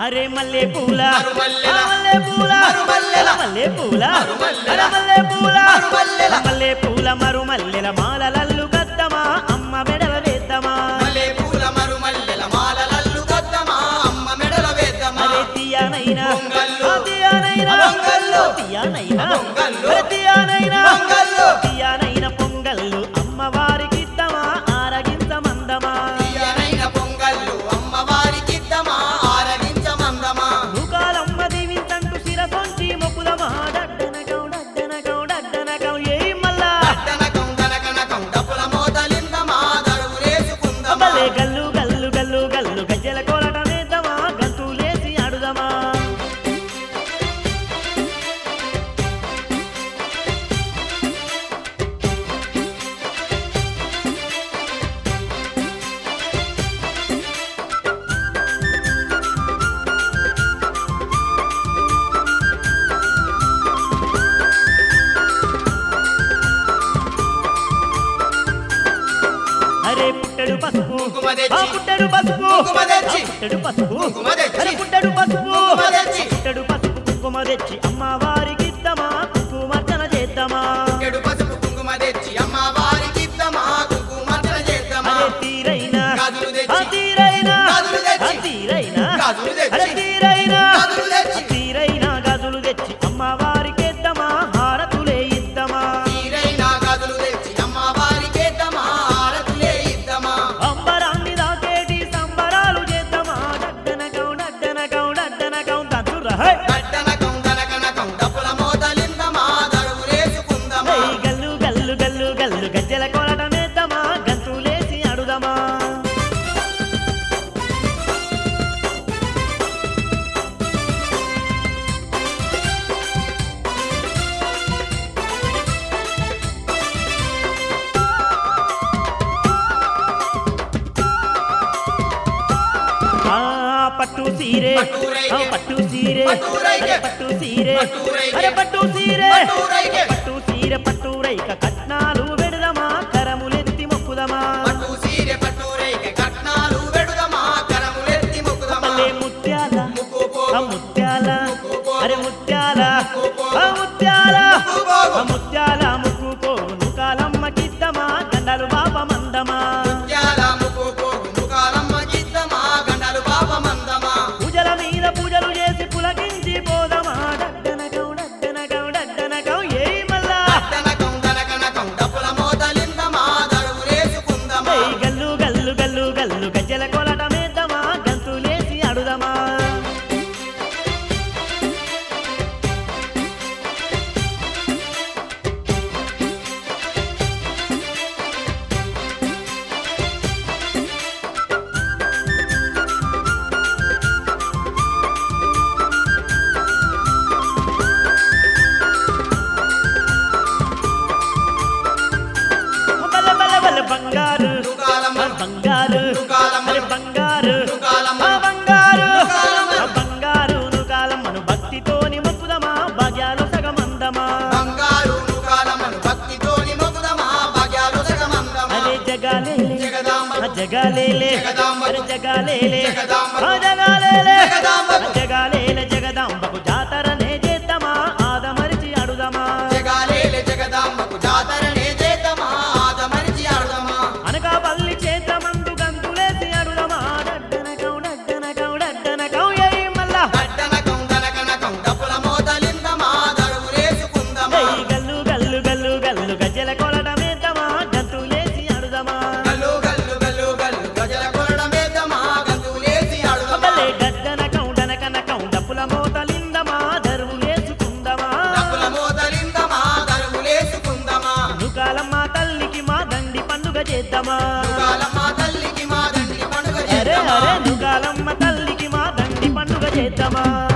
అరే మల్లె పూల మరుమల్లెల. మల్లె పూల మరుమల్లెల. మల్లె పూల మరుమల్లెల. మల్లె పూల మరుమల్లెల. మల్లె పూల మరు మల్లెల మాలలల్లు గద్దమా అమ్మ మెడల వేద్దమా మల్లె పూల మరుమల్లెల మాలలల్లు కొద్దమా అమ్మ మెడల వేద్దమా అరే తీయనైనా పొంగళ్ళు. ఆ తీయనైనా పొంగళ్ళు. తీయనైనా పొంగళ్ళు. అరే తీయనైనా పొంగళ్ళు. తీయనైన పొంగళ్ళు అమ్మవారికిద్దమా ఆరగించమందమా తీయనైన పొంగళ్ళు అమ్మవారికిద్దమా ఆరగించమందమా ముఖాలమ్మ దీవించంటూ శిరసొంచి మొక్కుదమా డడ్డనకం డడ్డనకం డడ్డనకం ఏయ్ మల్లా కట్టనకం కనకనకం డప్పుల మోతలిందమా దరువులేసుకుందమా అమ్మలే గల్లు గల్లు గల్లు గల్లు గజ్జల కోలటమేద్దామా గంతులేసి ఆడుదమా అరే పుట్టడు పసుపు కుంకుమ తెచ్చి. ఆ పుట్టడు పసుపు కుంకుమ తెచ్చి. ఆ పుట్టడు పసుపు కుంకుమ తెచ్చి. అరే పుట్టడు పసుపు కుంకుమ తెచ్చి. పుట్టడు పసుపు కుంకుమ తెచ్చి అమ్మవారికి ఇద్దామా కుంకుమర్చన చేద్దామా చెడు పసుపు కుంకుమ తెచ్చి అమ్మవారికిద్దమా కుంకుమర్చన చేద్దామా అరే తీరైనా గాజులు ఆ తెచ్చి తీరైనా గాజులు తెచ్చి. ఆ తీరైనా గాజులు తెచ్చి. అరే తీరైనా గాజులు తెచ్చి. ఆ తీరైనా గాజులు తెచ్చి అమ్మవారికి ఇద్దామా హారతులే ఇద్దామా తీరైన గదులు తెచ్చి అమ్మవారికేద్దామా ఆరతులే ఇద్దామా అంబరాన్ని దాకేటి సంబరాలు చేద్దామా డడ్డనకం డడ్డనకం డడ్డనకం తంతురా హై కట్టనకం కనకనకం డప్పుల మోతలిందమా దరువులేసుకుందమా ఏయ్ గల్లు గల్లు గల్లు గల్లు గజ్జల కొలటమేద్దామా గంతులేసి అడుదమా ఆ పట్టు సీరే పట్టురైకే. ఆ పట్టు సీరే పట్టురైకే. అరే పట్టు సీరే పట్టురైకే. అరే పట్టు సీరే పట్టురైకే. పట్టు సీరే పట్టు రైక కట్నాలు వెడదమా కరములెత్తి మొక్కుదమా పట్టు సీరె పట్టు రేఖ కట్నాలు వెడుదమా కరములెత్తి మొక్కుదమా మల్లె ముత్యాల ముక్కు పో ఆ ముత్యాల ముక్కు అరే ముత్యాల ముక్కు ఆ ముత్యాల ముక్కు పోగు. ఆ ముత్యాల ముక్కు పోగును కాలమ్మకిద్దమా గండలు బాప మందమా ముత్యాల ముక్కు పోగు ముఖాలమ్మ గిద్దమా గండలు పాపమందమా పూజల మీద పూజలు చేసి పులకించి పోదమా డడ్డనకం డడ్డనకం డడ్డనకం ఏయ్ మల్లా కట్టనకం కనకనకం డప్పుల మోతలిందమా దరువులేసుకుందమా ఏయ్ గల్లు గల్లు గల్లు గల్లు గజ్జల కొలటమేద్దామా గంతులేసి అడుదమా బల్ల బల్ల బల్ల బంగారు దుకాలమ్మ ఆ బంగారు దుకాలమ్మ అరే బంగారు దుకాలమ్మ ఆ బంగారు దుకాలమ్మ. ఆ బంగారు నుకాలమ్మను భక్తితోని మొక్కుదమా భాగ్యాలు సగమందమా బంగారు దుకాలమ్మను భక్తితోని మొక్కుదమా భాగ్యాలు సగమందమా అరే జగాలేలే జగదాంబ ఆ జగాలేలే జగదాంబ అరే జగాలేలే జగదాంబ ఆ జగాలేలే జగదాంబ ఆ జగాలేలే జగదాంబకు జాతరనే చేద్దామా ఆదమరిచి అడుదమా జగాలేలే జగదాంబకు జాతరనే చేద్దామా ఆదమరిచి ఆడదామా అనకాపల్లి క్షేత్రమందు గంతులేసి అడుదమా డడ్డనకం డడ్డనకం డడ్డనకం ఏయ్ మల్లా కట్టనకం కనకనకం డప్పుల మోతలిందమా దరువులేసుకుందమా ఏయ్ గల్లు గల్లు గల్లు గల్లు గజ్జల కొలటమేద్దామా గంతులేసి అడుదమా గల్లు గల్లు గల్లు గల్లు గజల కొలడమేద్దామా గంతులేసి ఆడుదమా అబ్బలే డడ్డనకం డనకనకం డప్పుల మోతలిందమా దరువులేసుకుందమా డప్పుల మోతలిందమా దరువులేసుకుందమా నుకాలమ్మ తల్లికి మా దండి పండుగ చేద్దామా దుకాలమ్మ తల్లికి మా దండి పండుగ అరే చేద్దామా అరే నుకాలమ్మ తల్లికి మా దండి పండుగ చేద్దామా